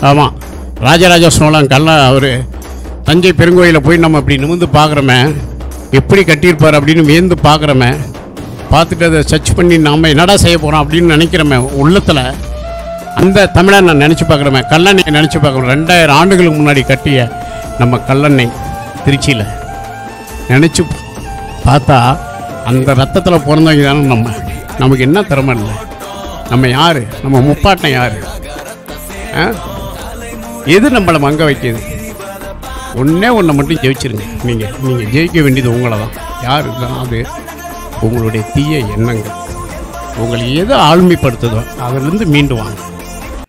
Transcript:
ஆமாம் ராஜராஜ சோழன் கல்ல அவர் தஞ்சை பெருங்கோயிலில் போய் நம்ம இப்படி நிமிந்து பார்க்குறோமே எப்படி கட்டியிருப்பார் அப்படின்னு வியந்து பார்க்குறோமே பார்த்துட்டு அதை சர்ச் பண்ணி நாம் என்னடா செய்ய போகிறோம் அப்படின்னு நினைக்கிறோமே உள்ளத்தில் அந்த தமிழை நான் நினச்சி பார்க்குறோமே கல்லணையை நினச்சி பார்க்குறோம் ரெண்டாயிரம் ஆண்டுகளுக்கு முன்னாடி கட்டிய நம்ம கல்லணை திருச்சியில் நினச்சி பார்த்தா அந்த ரத்தத்தில் பிறந்தவங்க தானே நம்ம நமக்கு என்ன திறமை இல்லை நம்ம யார் நம்ம முப்பாட்டம் யார் ஆ எது நம்மளை மங்க வைக்கிது ஒன்றே ஒன்றை மட்டும் ஜெயிச்சிருங்க நீங்கள் நீங்கள் ஜெயிக்க வேண்டியது உங்களை தான் யார் தான் அது உங்களுடைய தீய எண்ணங்கள் உங்களை எது ஆழ்மைப்படுத்துதோ அதிலிருந்து மீண்டு வாங்க